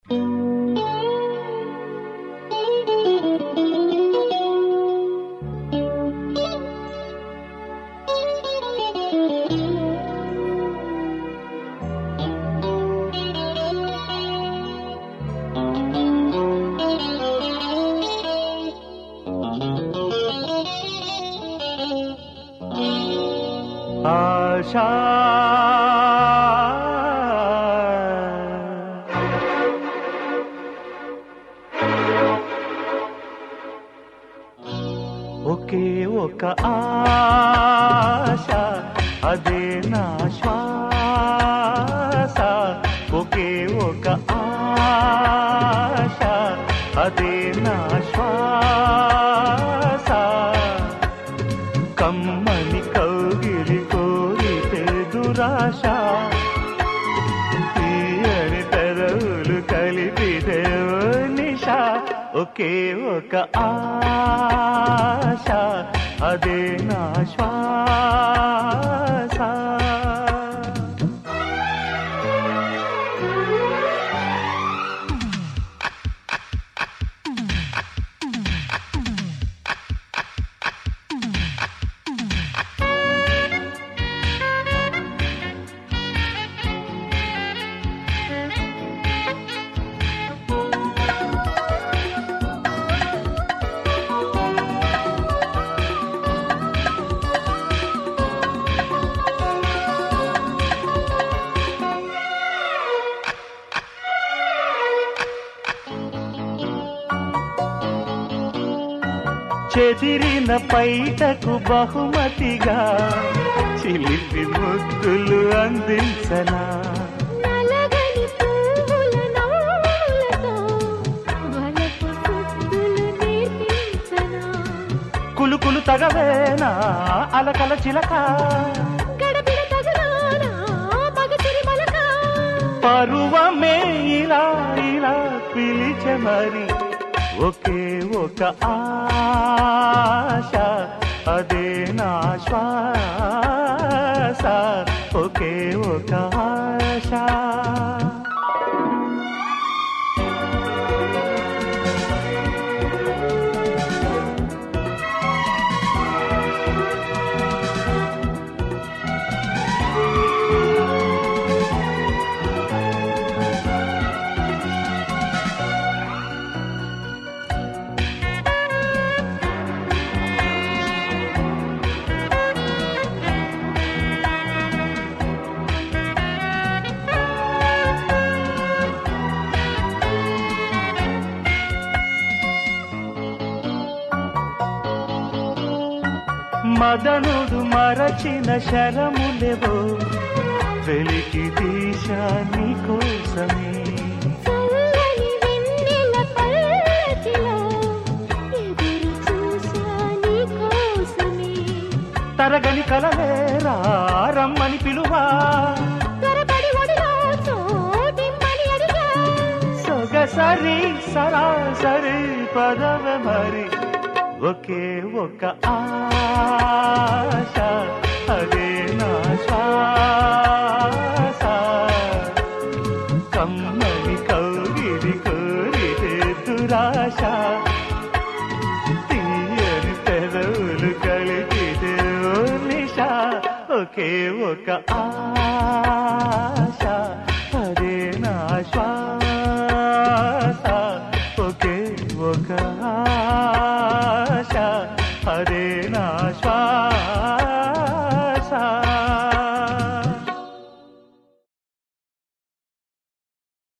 ఆశా ఒకే ఒక ఆశ అదే నా శ్వాస ఒకే ఒక ఆశ అదే నా శ్వాస కమ్మని కౌగిలి కోరితే దురాశ తీయని పెదవులు కలిపితే ఓ నిశ ఒకే ఒక ఆశ అదే నా శ్వాస చెదిరిన పైటకు బహుమతిగా చిలిపి ముద్దులు అందించనా నలగని పువ్వుల నవ్వులతో వలపు సుద్దులు నేర్పించనా కులుకులు తగవేనా అలకల చిలక గడబిడ తగలానా మగసిరి మలక పరువమే ఇలా ఇలా పిలిచె మరి ఒకే ఒక ఆశ అదే నా శ్వాస ఒకే ఒక ఆశ మదనుడు మరచిన శరములెవో వెలికి తీశా నీ కోసమే చల్లని వెన్నెల పల్లకిలో ఎదురు చూసా నీ కోసమే తరగని కలవేరా రమ్మని పిలువా త్వరపడి ఒడిలో చోటిమ్మని అడిగా సొగసరి సరాసరి పదవ మరి ఒకే ఒక ఆశ అదే నా శ్వాస కమ్మని కౌగిలి కోరితే దురాశ తీయని పెదవులు కలిపితే ఓ నిశ ఒకే ఒక ఆశ అదే నా శ్వాస ఒకే ఒక ఆశ అదే నా శ్వాస